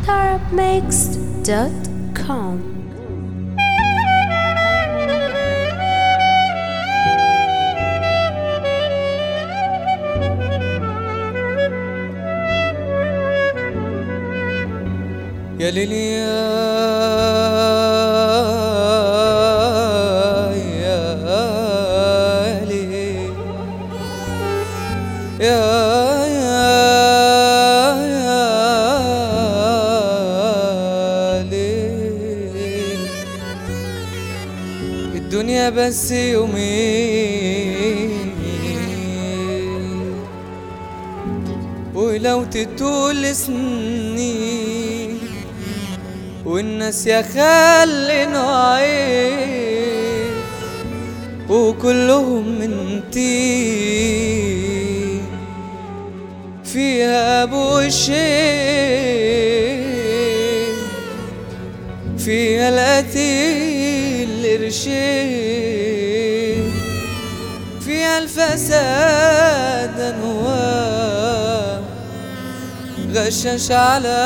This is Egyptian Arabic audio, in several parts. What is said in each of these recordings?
tarabmixed.com يا ليلي يا يا ليلي يا يا يا ليل الدنيا بس يومين ولو تطول سنين والناس يا خلي نوعين وكلهم من طين فيها بوشين فيها القتيل قرشين فيها الفساد انواع غشش على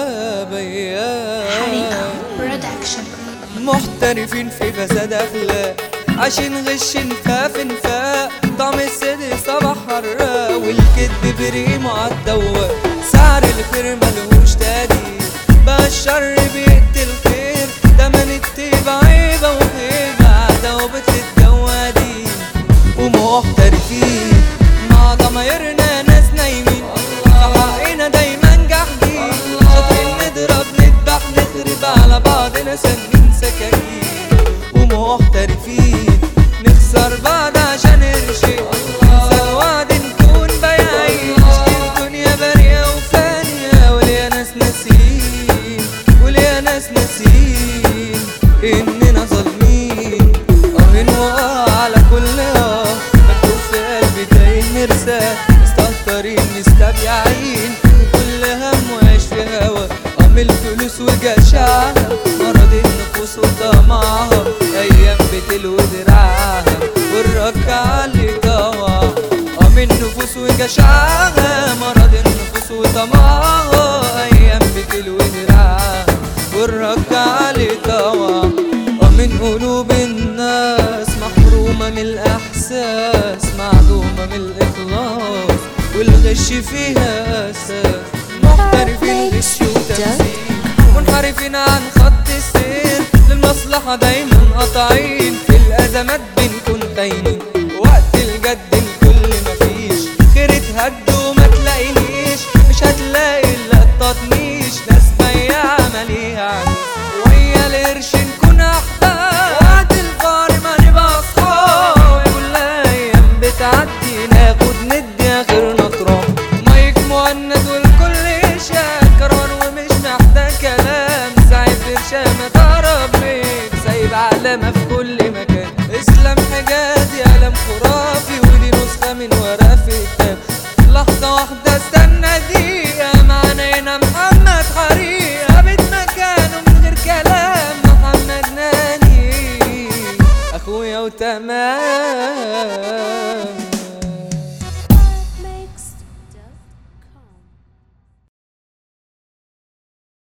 بيان حريقة برودكشن محترفين في فساد اخلاق عشان غش نفاق في نفاق طعم الصدق صباح حراق والكذب بريمه عالدواق سعر الخير ملهوش تقدير بقى الشر بيقتل خير تمن الطيبة عيبة وخيبة عداوة الجوادين ومحترفين مع ضمايرنا ناس نايمين حقنا دايما جاحدين شاطرين نضرب نذبح نخرب على بعضنا سنين سكاكين ومحترفين نخسر بعض عشان قرشين ننسى الوعد نكون بايعين الدنيا بارية وفانية وليا ناس ناسين وليا ناس ناسين اننا ظالمين قاهين وقع على كل اه مكتوب في قلبي تايه مرساه مستهترين مستبيعين وكل هم وعيش في هوا قام الفلوس وجشعها مرض النفوس وطمعها ايام بتلو دراعها والركعة اللي طوع قام النفوس وجشعها مرض النفوس وطمعها ايام بتلو دراعها والركعة اللي طوع ومن قلوب الناس محرومة من الإحساس معدومة من الإخلاص والغش فيها أساس محترفين غش وتمثيل منحرفين عن خط السير للمصلحة دايما قاطعين في الأزمات بنكون تايهين وقت الجد الكل مفيش خير اتهد وما تلاقينيش مش هتلاقي إلا التطنيش ناس بياعة ماليها عريس ويا القرش نكون أحباب وقت الفار ما نبقى أصحاب كل أيام بتعدي ناخد ندي آخرنا تراب مايك مهند والكل شاكران ومش محتاج كلام سايب برشامة طرب ميك سايب علامة في كل مكان اسلام حجازي قلم خرافي ودي نسخة من ورا في كتاب لحظة واحدة استنى دقيقة معانا هنا محمد حريقة بيت مكانه من غير كلام محمد ناني اخويا وتمام